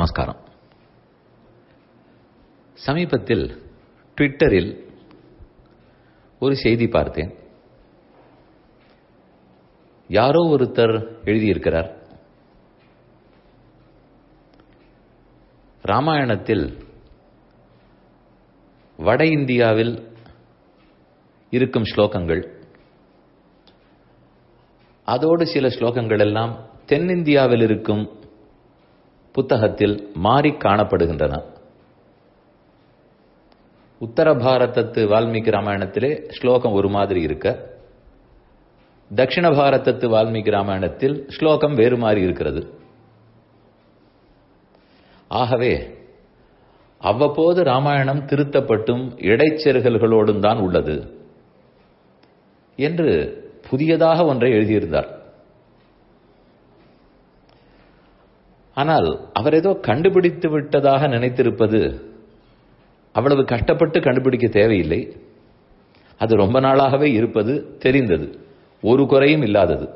நமஸ்காரம் சமீபத்தில் ட்விட்டரில் ஒரு செய்தி பார்த்தேன் யாரோ ஒருத்தர் எழுதியிருக்கிறார் ராமாயணத்தில் வட இந்தியாவில் இருக்கும் ஸ்லோகங்கள் அதோடு சில ஸ்லோகங்கள் எல்லாம் தென்னிந்தியாவில் இருக்கும் புத்தகத்தில் மாறி காணப்படுகின்றன உத்தர பாரதத்து வால்மீகி ராமாயணத்திலே ஸ்லோகம் ஒரு மாதிரி இருக்க தட்சிண பாரதத்து வால்மீகி ராமாயணத்தில் ஸ்லோகம் வேறு மாதிரி இருக்கிறது ஆகவே அவ்வப்போது ராமாயணம் திருத்தப்பட்டும் இடைச்செருகல்களோடும் தான் உள்ளது என்று புதியதாக ஒன்றை எழுதியிருந்தார் ஆனால் அவர் ஏதோ கண்டுபிடித்து விட்டதாக நினைத்திருப்பது அவ்வளவு கஷ்டப்பட்டு கண்டுபிடிக்க தேவையில்லை அது ரொம்ப நாளாகவே இருப்பது தெரிந்தது ஒரு குறையும் இல்லாதது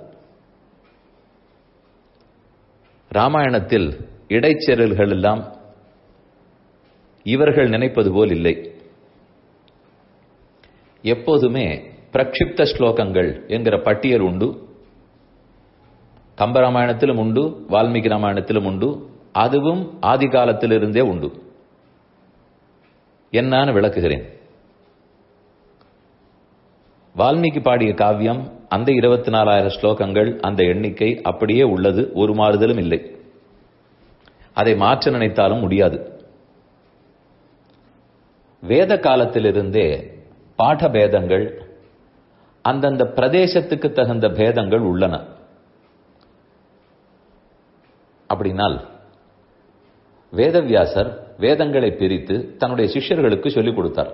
ராமாயணத்தில் இடைச்செறல்கள் எல்லாம் இவர்கள் நினைப்பது போல் இல்லை எப்போதுமே பிரக்ஷிப்த ஸ்லோகங்கள் என்கிற பட்டியல் உண்டு கம்பராமாயணத்திலும் உண்டு வால்மீகி ராமாயணத்திலும் உண்டு அதுவும் ஆதி காலத்திலிருந்தே உண்டு என்னான்னு விளக்குகிறேன் வால்மீகி பாடிய காவியம் அந்த இருபத்தி நாலாயிரம் ஸ்லோகங்கள் அந்த எண்ணிக்கை அப்படியே உள்ளது ஒரு மாறுதலும் இல்லை அதை மாற்ற நினைத்தாலும் முடியாது வேத காலத்திலிருந்தே பாட பேதங்கள் அந்தந்த பிரதேசத்துக்கு தகுந்த பேதங்கள் உள்ளன அப்படின்னால் வேதவியாசர் வேதங்களை பிரித்து தன்னுடைய சிஷ்யர்களுக்கு சொல்லிக் கொடுத்தார்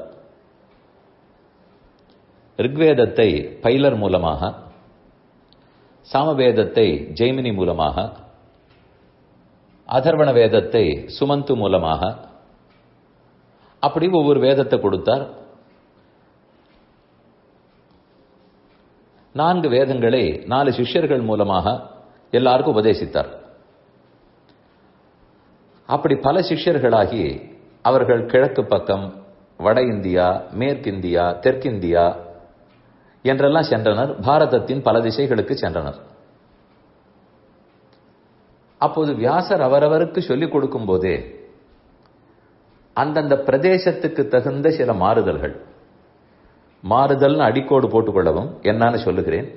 ரிக்வேதத்தை பைலர் மூலமாக சாமவேதத்தை ஜெய்மினி மூலமாக அதர்வண வேதத்தை சுமந்து மூலமாக அப்படி ஒவ்வொரு வேதத்தை கொடுத்தார் நான்கு வேதங்களை நாலு சிஷ்யர்கள் மூலமாக எல்லாருக்கும் உபதேசித்தார் அப்படி பல சிஷ்யர்களாகி அவர்கள் கிழக்கு பக்கம் வட இந்தியா மேற்கிந்தியா தெற்கிந்தியா என்றெல்லாம் சென்றனர் பாரதத்தின் பல திசைகளுக்கு சென்றனர் அப்போது வியாசர் அவரவருக்கு சொல்லிக் கொடுக்கும் போதே அந்தந்த பிரதேசத்துக்கு தகுந்த சில மாறுதல்கள் மாறுதல்னு அடிக்கோடு போட்டுக்கொள்ளவும் என்னன்னு சொல்லுகிறேன்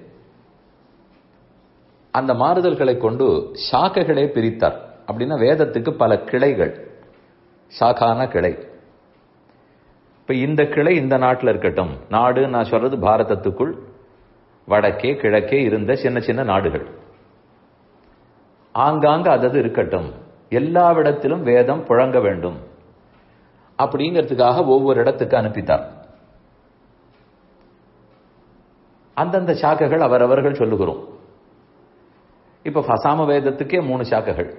அந்த மாறுதல்களை கொண்டு சாக்கைகளை பிரித்தார் அப்படின்னா வேதத்துக்கு பல கிளைகள் சாக்கான கிளை இப்ப இந்த கிளை இந்த நாட்டில் இருக்கட்டும் நாடு நான் சொல்றது பாரதத்துக்குள் வடக்கே கிழக்கே இருந்த சின்ன சின்ன நாடுகள் ஆங்காங்க அதது இருக்கட்டும் எல்லாவிடத்திலும் வேதம் புழங்க வேண்டும் அப்படிங்கிறதுக்காக ஒவ்வொரு இடத்துக்கு அனுப்பித்தார் அந்தந்த சாக்கைகள் அவரவர்கள் சொல்லுகிறோம் இப்ப ஃபசாம வேதத்துக்கே மூணு சாக்கைகள்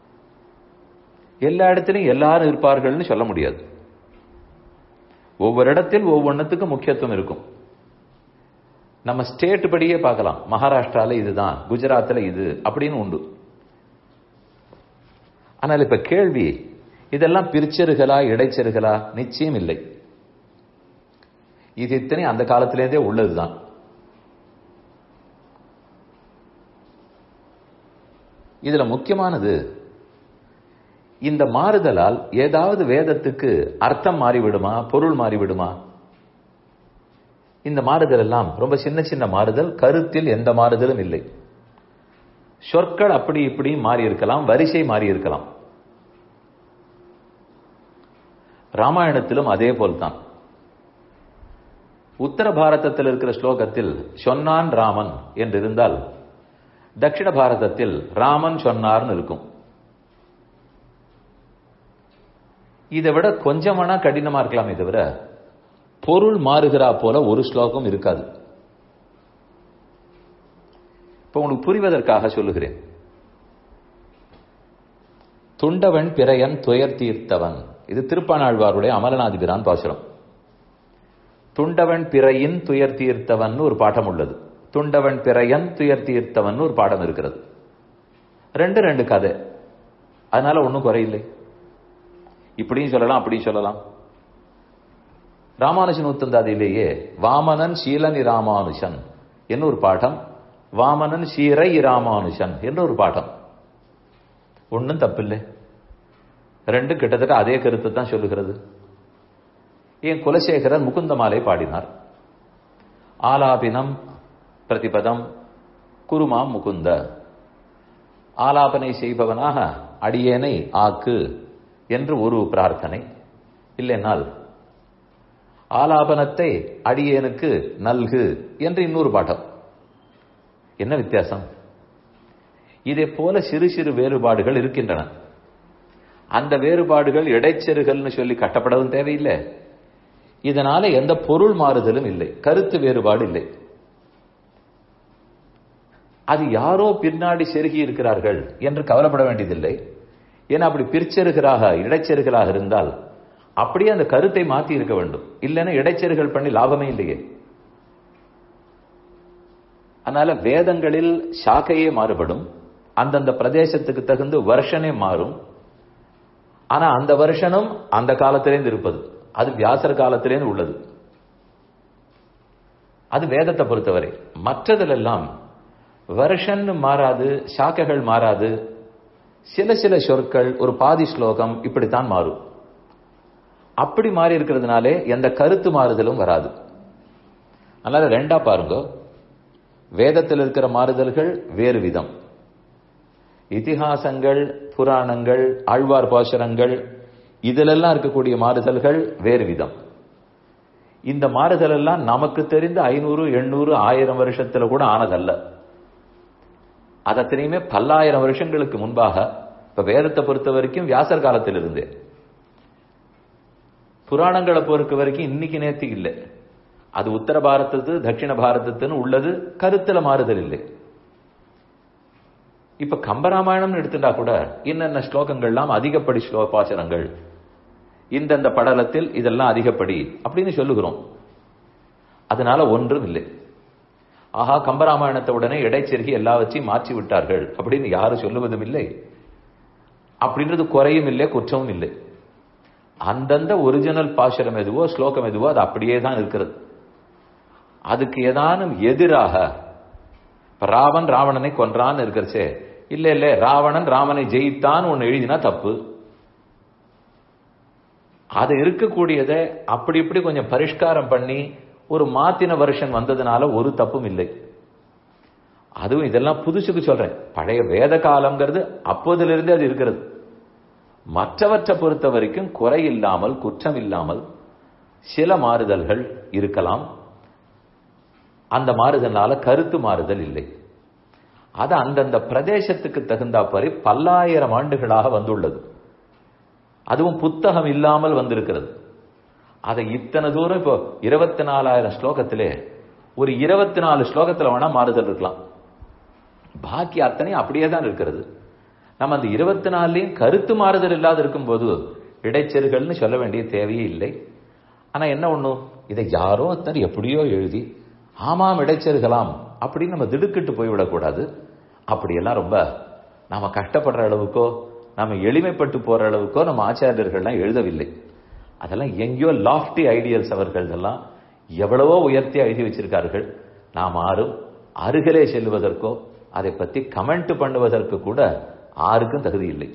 எல்லா இடத்திலும் எல்லாரும் இருப்பார்கள்னு சொல்ல முடியாது ஒவ்வொரு இடத்தில் ஒவ்வொன்றுத்துக்கு முக்கியத்துவம் இருக்கும் நம்ம ஸ்டேட் படியே பார்க்கலாம் மகாராஷ்டிரால இதுதான் குஜராத்தில் இது அப்படின்னு உண்டு ஆனால் இப்ப கேள்வி இதெல்லாம் பிரிச்சருகளா இடைச்சருகளா நிச்சயம் இல்லை இது இத்தனை அந்த காலத்திலேருந்தே உள்ளதுதான் இதுல முக்கியமானது இந்த மாறுதலால் ஏதாவது வேதத்துக்கு அர்த்தம் மாறிவிடுமா பொருள் மாறிவிடுமா இந்த மாறுதல் எல்லாம் ரொம்ப சின்ன சின்ன மாறுதல் கருத்தில் எந்த மாறுதலும் இல்லை சொற்கள் அப்படி இப்படி மாறி இருக்கலாம் வரிசை மாறி இருக்கலாம் ராமாயணத்திலும் அதே போல்தான் உத்தர பாரதத்தில் இருக்கிற ஸ்லோகத்தில் சொன்னான் ராமன் என்று இருந்தால் தட்சிண பாரதத்தில் ராமன் சொன்னார்னு இருக்கும் இதை விட கொஞ்சமானா கடினமா இருக்கலாமே தவிர பொருள் மாறுகிறா போல ஒரு ஸ்லோகம் இருக்காது இப்ப உங்களுக்கு புரிவதற்காக சொல்லுகிறேன் துண்டவன் பிறையன் துயர் தீர்த்தவன் இது திருப்பானாழ்வாருடைய அமலநாதிபிரான் பாசுரம் துண்டவன் பிறையின் துயர் தீர்த்தவன் ஒரு பாடம் உள்ளது துண்டவன் பிறையன் துயர் தீர்த்தவன் ஒரு பாடம் இருக்கிறது ரெண்டு ரெண்டு கதை அதனால ஒன்றும் குறையில்லை இப்படியும் சொல்லலாம் அப்படியும் சொல்லலாம் ராமானுஜன் உத்தந்தாதியிலேயே வாமனன் சீலனி ராமானுஜன் என்ன ஒரு பாடம் வாமனன் சீரை ராமானுஜன் என்ற ஒரு பாடம் ஒன்றும் தப்பில்லை ரெண்டும் கிட்டத்தட்ட அதே கருத்து தான் சொல்லுகிறது என் குலசேகரர் முகுந்தமாலை பாடினார் ஆலாபினம் பிரதிபதம் குருமாம் முகுந்த ஆலாபனை செய்பவனாக அடியேனை ஆக்கு என்று ஒரு பிரார்த்தனை இல்லைனால் ஆலாபனத்தை அடியேனுக்கு நல்கு என்று இன்னொரு பாட்டம் என்ன வித்தியாசம் இதே போல சிறு சிறு வேறுபாடுகள் இருக்கின்றன அந்த வேறுபாடுகள் இடைச்செருகல்னு சொல்லி கட்டப்படவும் தேவையில்லை இதனால எந்த பொருள் மாறுதலும் இல்லை கருத்து வேறுபாடு இல்லை அது யாரோ பின்னாடி செருகி இருக்கிறார்கள் என்று கவலைப்பட வேண்டியதில்லை ஏன்னா அப்படி பிரிச்செருகராக இடைச்செருகலாக இருந்தால் அப்படியே அந்த கருத்தை மாற்றி இருக்க வேண்டும் இல்லைன்னா இடைச்செருகல் பண்ணி லாபமே இல்லையே அதனால வேதங்களில் சாக்கையே மாறுபடும் அந்தந்த பிரதேசத்துக்கு தகுந்த வருஷனே மாறும் ஆனா அந்த வருஷனும் அந்த காலத்திலேருந்து இருப்பது அது வியாசர் காலத்திலேருந்து உள்ளது அது வேதத்தை பொறுத்தவரை மற்றதிலெல்லாம் வருஷன் மாறாது சாக்கைகள் மாறாது சில சில சொற்கள் ஒரு பாதி ஸ்லோகம் இப்படித்தான் மாறும் அப்படி மாறி இருக்கிறதுனாலே எந்த கருத்து மாறுதலும் வராது அதனால ரெண்டா பாருங்க வேதத்தில் இருக்கிற மாறுதல்கள் வேறு விதம் இதிகாசங்கள் புராணங்கள் ஆழ்வார் பாசுரங்கள் இதிலெல்லாம் இருக்கக்கூடிய மாறுதல்கள் வேறு விதம் இந்த மாறுதல் எல்லாம் நமக்கு தெரிந்த ஐநூறு எண்ணூறு ஆயிரம் வருஷத்துல கூட ஆனதல்ல அது அத்தனையுமே பல்லாயிரம் வருஷங்களுக்கு முன்பாக இப்ப வேதத்தை பொறுத்த வரைக்கும் வியாசர் காலத்தில் இருந்தே புராணங்களை பொறுத்த வரைக்கும் இன்னைக்கு நேர்த்தி இல்லை அது உத்தர பாரதத்து தட்சிண பாரதத்துன்னு உள்ளது கருத்துல மாறுதல் இல்லை இப்ப கம்பராமாயணம்னு எடுத்துட்டா கூட இன்னென்ன ஸ்லோகங்கள்லாம் அதிகப்படி ஸ்லோ பாசனங்கள் இந்தந்த படலத்தில் இதெல்லாம் அதிகப்படி அப்படின்னு சொல்லுகிறோம் அதனால ஒன்றும் இல்லை ஆஹா கம்பராமாயணத்தை உடனே இடைச்செருகி எல்லாவற்றையும் மாற்றி விட்டார்கள் அப்படின்னு யாரும் சொல்லுவதும் இல்லை அப்படின்றது குறையும் இல்லை குற்றமும் இல்லை அந்தந்த ஒரிஜினல் பாசுரம் எதுவோ ஸ்லோகம் எதுவோ அது அப்படியே தான் இருக்கிறது அதுக்கு ஏதானும் எதிராக ராவன் ராவணனை கொன்றான்னு இருக்கிறச்சே இல்ல இல்ல ராவணன் ராமனை ஜெயித்தான் ஒன்னு எழுதினா தப்பு அது இருக்கக்கூடியதை அப்படி இப்படி கொஞ்சம் பரிஷ்காரம் பண்ணி ஒரு மாத்தின வருஷன் வந்ததுனால ஒரு தப்பும் இல்லை அதுவும் இதெல்லாம் புதுசுக்கு சொல்றேன் பழைய வேத காலம்ங்கிறது அப்போதிலிருந்தே அது இருக்கிறது மற்றவற்றை பொறுத்த வரைக்கும் குறை இல்லாமல் குற்றம் இல்லாமல் சில மாறுதல்கள் இருக்கலாம் அந்த மாறுதல்னால கருத்து மாறுதல் இல்லை அது அந்தந்த பிரதேசத்துக்கு தகுந்தாப்பறி பல்லாயிரம் ஆண்டுகளாக வந்துள்ளது அதுவும் புத்தகம் இல்லாமல் வந்திருக்கிறது அதை இத்தனை தூரம் இப்போ இருபத்தி நாலாயிரம் ஸ்லோகத்திலே ஒரு இருபத்தி நாலு ஸ்லோகத்தில் வேணா மாறுதல் இருக்கலாம் பாக்கி அத்தனை அப்படியே தான் இருக்கிறது நம்ம அந்த இருபத்தி நாலுலையும் கருத்து மாறுதல் இல்லாத இருக்கும்போது இடைச்செருகல்னு சொல்ல வேண்டிய தேவையே இல்லை ஆனா என்ன ஒண்ணு இதை யாரோ ஒருத்தர் எப்படியோ எழுதி ஆமாம் இடைச்செருகலாம் அப்படின்னு நம்ம திடுக்கிட்டு போய்விடக்கூடாது அப்படியெல்லாம் ரொம்ப நாம கஷ்டப்படுற அளவுக்கோ நாம எளிமைப்பட்டு போற அளவுக்கோ நம்ம ஆச்சாரியர்கள்லாம் எழுதவில்லை அதெல்லாம் எங்கேயோ லாஃப்டி ஐடியல்ஸ் அவர்கள் எல்லாம் எவ்வளவோ உயர்த்தி எழுதி வச்சிருக்கார்கள் நாம் ஆறும் அருகிலே செல்வதற்கோ அதை பத்தி கமெண்ட் பண்ணுவதற்கு கூட ஆருக்கும் தகுதி இல்லை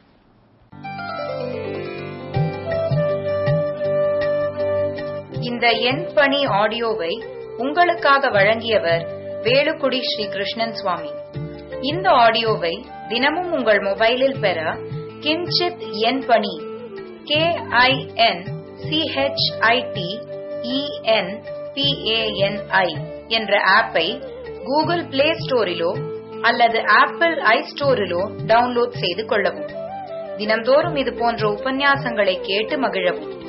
இந்த எண் பணி ஆடியோவை உங்களுக்காக வழங்கியவர் வேலுக்குடி ஸ்ரீ கிருஷ்ணன் சுவாமி இந்த ஆடியோவை தினமும் உங்கள் மொபைலில் பெற கிஞ்சித் எண் பணி கே ஐ என் சிஹெச்ஐடி இஎன் பிஏஎன்ஐ என்ற ஆப்பை கூகுள் பிளே ஸ்டோரிலோ அல்லது ஆப்பிள் ஐ ஸ்டோரிலோ டவுன்லோட் செய்து கொள்ளவும் தினம்தோறும் இது போன்ற உபன்யாசங்களை கேட்டு மகிழவும்